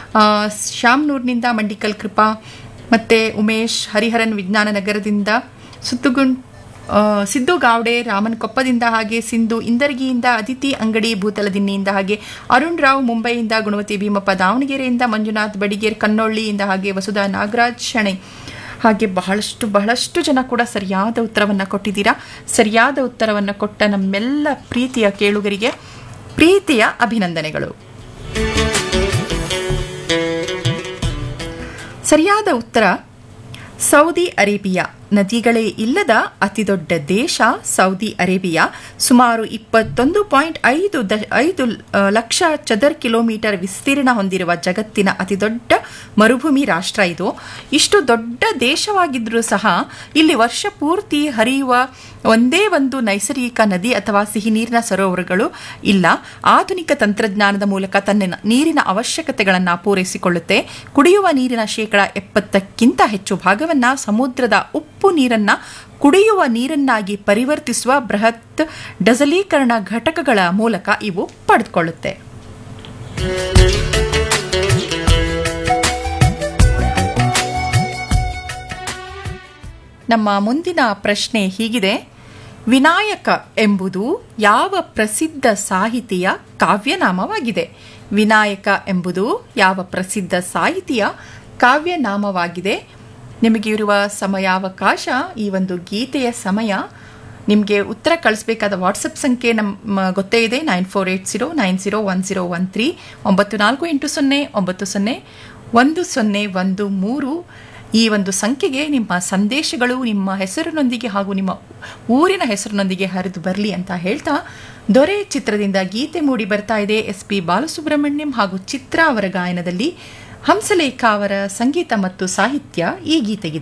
ಆ, ಶ್ಯಾಮ್ನೂರ್ನಿಂದ ಮಂಡಿಕಲ್ ಕೃಪಾ ಮತ್ತು ಉಮೇಶ್ ಹರಿಹರನ್ ವಿಜ್ಞಾನ ನಗರದಿಂದ ಸುತ್ತುಗುಂಡ್ ಆ, ಸಿದ್ದು ಗಾವಡೆ ರಾಮನ್ ಕೊಪ್ಪದಿಂದ ಹಾಗೆ ಸಿಂಧು ಇಂದರ್ಗಿಯಿಂದ ಅದಿತಿ ಅಂಗಡಿ ಭೂತಲದಿನ್ನಿಯಿಂದ ಹಾಗೆ ಅರುಣ್ ರಾವ್ ಮುಂಬೈಯಿಂದ ಗುಣವತಿ ಭೀಮಪ್ಪ ದಾವಣಗೆರೆಯಿಂದ ಮಂಜುನಾಥ್ ಬಡಿಗೇರ್ ಕನ್ನೊಳ್ಳಿಯಿಂದ ಹಾಗೆ ವಸುಧಾ ನಾಗರಾಜ್ ಶಣೆ ಹಾಗೆ ಬಹಳಷ್ಟು ಬಹಳಷ್ಟು ಜನ ಕೂಡ ಸರಿಯಾದ ಉತ್ತರವನ್ನು ಕೊಟ್ಟಿದ್ದೀರಾ ಸರಿಯಾದ ಉತ್ತರವನ್ನು ಕೊಟ್ಟ ನಮ್ಮೆಲ್ಲ ಪ್ರೀತಿಯ ಕೇಳುಗರಿಗೆ ಪ್ರೀತಿಯ ಅಭಿನಂದನೆಗಳು ಸರಿಯಾದ ಉತ್ತರ ಸೌದಿ ಅರೇಬಿಯಾ ನದಿಗಳೇ ಇಲ್ಲದ ಅತಿದೊಡ್ಡ ದೇಶ ಸೌದಿ ಅರೇಬಿಯಾ ಸುಮಾರು ಇಪ್ಪತ್ತೊಂದು ಪಾಯಿಂಟ್ ಐದು ದ ಐದು ಆ, ಲಕ್ಷ ಚದರ್ ಕಿಲೋಮೀಟರ್ ವಿಸ್ತೀರ್ಣ ಹೊಂದಿರುವ ಜಗತ್ತಿನ ಅತಿದೊಡ್ಡ ಮರುಭೂಮಿ ರಾಷ್ಟ್ರ ಇದು ಇಷ್ಟು ದೊಡ್ಡ ದೇಶವಾಗಿದ್ದರೂ ಸಹ ಇಲ್ಲಿ ವರ್ಷ ಪೂರ್ತಿ ಹರಿಯುವ ಒಂದೇ ಒಂದು ನೈಸರ್ಗಿಕ ನದಿ ಅಥವಾ ಸಿಹಿ ನೀರಿನ ಸರೋವರಗಳು ಇಲ್ಲ ಆಧುನಿಕ ತಂತ್ರಜ್ಞಾನದ ಮೂಲಕ ತನ್ನ ನೀರಿನ ಅವಶ್ಯಕತೆಗಳನ್ನು ಪೂರೈಸಿಕೊಳ್ಳುತ್ತೆ ಕುಡಿಯುವ ನೀರಿನ ಶೇಕಡ ಎಪ್ಪತ್ತಕ್ಕಿಂತ ಹೆಚ್ಚು ಭಾಗವನ್ನ ಸಮುದ್ರದ ಉಪ್ಪು ನೀರನ್ನ ಕುಡಿಯುವ ನೀರನ್ನಾಗಿ ಪರಿವರ್ತಿಸುವ ಬೃಹತ್ ಡಸಲೀಕರಣ ಘಟಕಗಳ ಮೂಲಕ ಇವು ಪಡೆದುಕೊಳ್ಳುತ್ತೆ ನಮ್ಮ ಮುಂದಿನ ಪ್ರಶ್ನೆ ಹೀಗಿದೆ ವಿನಾಯಕ ಎಂಬುದು ಯಾವ ಪ್ರಸಿದ್ಧ ಸಾಹಿತಿಯ ಕಾವ್ಯನಾಮವಾಗಿದೆ ವಿನಾಯಕ ಎಂಬುದು ಯಾವ ಪ್ರಸಿದ್ಧ ಸಾಹಿತಿಯ ಕಾವ್ಯನಾಮವಾಗಿದೆ ನಿಮಗೆ ಇರುವ ಸಮಯಾವಕಾಶ ಈ ಒಂದು ಗೀತೆಯ ಸಮಯ ನಿಮಗೆ ಉತ್ತರ ಕಳಿಸ್ಬೇಕಾದ ವಾಟ್ಸಪ್ ಸಂಖ್ಯೆ ನಮ್ಮ ಗೊತ್ತೇ ಇದೆ nine four eight zero nine zero one zero one three ಒಂಬತ್ತು ನಾಲ್ಕು ಎಂಟು ಸೊನ್ನೆ ಒಂಬತ್ತು ಸೊನ್ನೆ ಒಂದು ಸೊನ್ನೆ ಒಂದು ಮೂರು ಈ ಒಂದು ಸಂಖ್ಯೆಗೆ ನಿಮ್ಮ ಸಂದೇಶಗಳು ನಿಮ್ಮ ಹೆಸರಿನೊಂದಿಗೆ ಹಾಗೂ ನಿಮ್ಮ ಊರಿನ ಹೆಸರಿನೊಂದಿಗೆ ಹರಿದು ಬರಲಿ ಅಂತ ಹೇಳ್ತಾ ದೊರೆ ಚಿತ್ರದಿಂದ ಗೀತೆ ಮೂಡಿ ಬರ್ತಾ ಇದೆ ಎಸ್ ಪಿ ಬಾಲಸುಬ್ರಹ್ಮಣ್ಯಂ ಹಾಗೂ ಚಿತ್ರ ಅವರ ಗಾಯನದಲ್ಲಿ ಹಂಸಲೇಖ ಅವರ ಸಂಗೀತ ಮತ್ತು ಸಾಹಿತ್ಯ ಈ ಗೀತೆಗಿದೆ